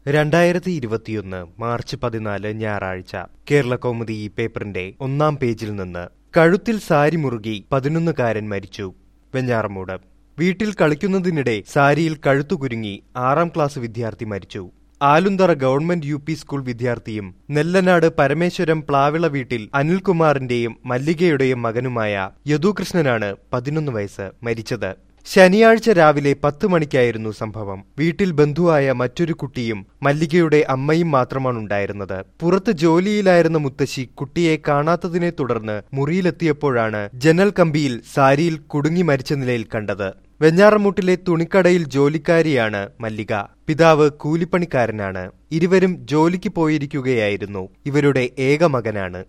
രണ്ടായിരത്തി ഇരുപത്തിയൊന്ന് മാർച്ച് പതിനാല് ഞായറാഴ്ച കേരള കൗമുദി ഈ പേപ്പറിന്റെ ഒന്നാം പേജിൽ നിന്ന് കഴുത്തിൽ സാരി മുറുകി പതിനൊന്നുകാരൻ മരിച്ചു വെഞ്ഞാറമൂട് വീട്ടിൽ കളിക്കുന്നതിനിടെ സാരിയിൽ കഴുത്തു കുരുങ്ങി ആറാം ക്ലാസ് വിദ്യാർത്ഥി മരിച്ചു Alunthara government U P school വിദ്യാർത്ഥിയും നെല്ലനാട് പരമേശ്വരം പ്ലാവിള വീട്ടിൽ അനിൽകുമാറിന്റെയും മല്ലികയുടെയും മകനുമായ യദുകൃഷ്ണനാണ് പതിനൊന്ന് വയസ്സ് മരിച്ചത് ശനിയാഴ്ച രാവിലെ പത്ത് മണിക്കായിരുന്നു സംഭവം വീട്ടിൽ ബന്ധുവായ മറ്റൊരു കുട്ടിയും മല്ലികയുടെ അമ്മയും മാത്രമാണ് ഉണ്ടായിരുന്നത് പുറത്ത് ജോലിയിലായിരുന്ന മുത്തശ്ശി കുട്ടിയെ കാണാത്തതിനെ തുടർന്ന് മുറിയിലെത്തിയപ്പോഴാണ് ജനൽ കമ്പിയിൽ സാരിയിൽ കുടുങ്ങി മരിച്ച നിലയിൽ കണ്ടത് വെഞ്ഞാറമൂട്ടിലെ തുണിക്കടയിൽ ജോലിക്കാരിയാണ് മല്ലിക പിതാവ് കൂലിപ്പണിക്കാരനാണ് ഇരുവരും ജോലിക്ക് പോയിരിക്കുകയായിരുന്നു ഇവരുടെ ഏക മകനാണ്